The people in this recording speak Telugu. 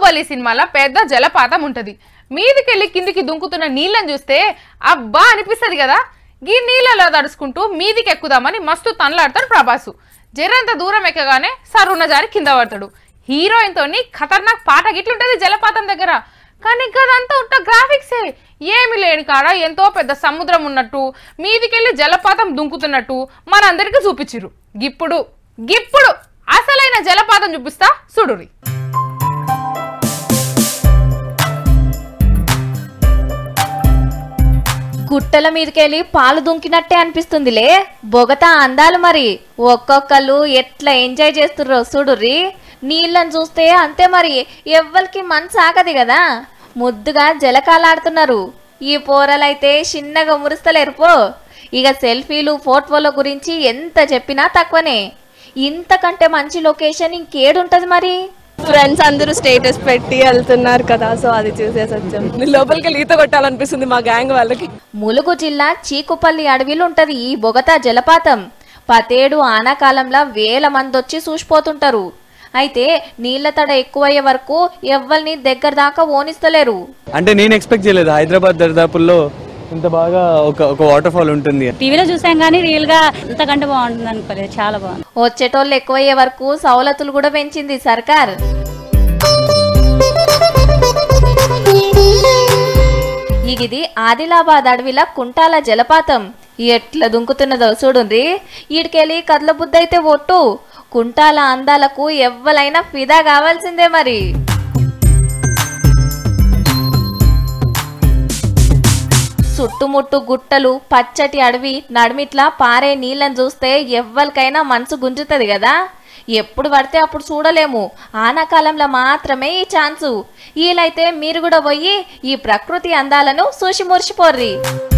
బాహుబలి సినిమాలో పెద్ద జలపాతం ఉంటది మీదికెళ్ళి కిందికి దుంకుతున్న నీళ్ళని చూస్తే అబ్బా అనిపిస్తది కదా ఈ నీళ్ళలో తడుచుకుంటూ మీదికి ఎక్కుదామని మస్తు తనలాడతాడు ప్రభాసు జరంత దూరం ఎక్కగానే సరున్న జారి కింద పడతాడు హీరోయిన్ తోని ఖతర్నాక్ పాట గిట్లుంటది జలపాతం దగ్గర కానీ గదంతా ఉంట గ్రాఫిక్సే ఏమి లేని కాడ ఎంతో పెద్ద సముద్రం ఉన్నట్టు మీదికెళ్ళి జలపాతం దుంకుతున్నట్టు మనందరికి చూపించిరు గిప్పుడు గిప్పుడు అసలైన జలపాతం చూపిస్తా చూడురి గుట్టల మీదకెళ్ళి పాలు దుంకినట్టే అనిపిస్తుందిలే బొగత అందాలు మరి ఒక్కొక్కళ్ళు ఎట్లా ఎంజాయ్ చేస్తుర్రో చూడుర్రి నీళ్ళని చూస్తే అంతే మరి ఎవ్వరికి మనసు ఆగది కదా ముద్దుగా జలకాలాడుతున్నారు ఈ పోరలైతే చిన్నగా మురుస్తలేరు పో ఇక సెల్ఫీలు ఫోటోల గురించి ఎంత చెప్పినా తక్కువనే ఇంతకంటే మంచి లొకేషన్ ఇంకేడుంటది మరి ఫ్రెండ్స్ అందరూ స్టేటస్ పెట్టి వెళ్తున్నారు కదా సో అది చూసేసి వచ్చాం లోపలికి వెళ్ళి ఈత కొట్టాలనిపిస్తుంది మా గ్యాంగ్ వాళ్ళకి ములుగు జిల్లా చీకుపల్లి అడవిలో ఉంటది ఈ బొగతా జలపాతం పతేడు ఆనాకాలంలో వేల మంది వచ్చి చూసిపోతుంటారు అయితే నీళ్ల తడ ఎక్కువయ్యే వరకు ఎవ్వరిని దగ్గర దాకా ఓనిస్తలేరు అంటే నేను ఎక్స్పెక్ట్ చేయలేదు హైదరాబాద్ దరిదాపుల్లో ఇంత బాగా ఒక ఒక వాటర్ ఫాల్ ఉంటుంది టీవీలో చూసాం కానీ రియల్ గా ఇంతకంటే బాగుంటుంది అనుకోలేదు చాలా బాగుంది వచ్చేటోళ్ళు ఎక్కువయ్యే వరకు సవలతులు కూడా పెంచింది సర్కార్ ఇది ఆదిలాబాద్ అడవిల కుంటాల జలపాతం ఎట్లా దుంకుతున్నదో చూడుండ్రి ఈడికెళ్ళి కదల బుద్ధైతే ఒట్టు కుంటాల అందాలకు ఎవ్వలైనా ఫిదా కావాల్సిందే మరి చుట్టుముట్టు గుట్టలు పచ్చటి అడవి నడిమిట్లా పారే నీళ్ళని చూస్తే ఎవ్వరికైనా మనసు గుంజుతుంది కదా ఎప్పుడు పడితే అప్పుడు చూడలేము ఆనాకాలంలో మాత్రమే ఈ ఛాన్సు వీలైతే మీరు కూడా పోయి ఈ ప్రకృతి అందాలను చూసి మురిసిపోర్రి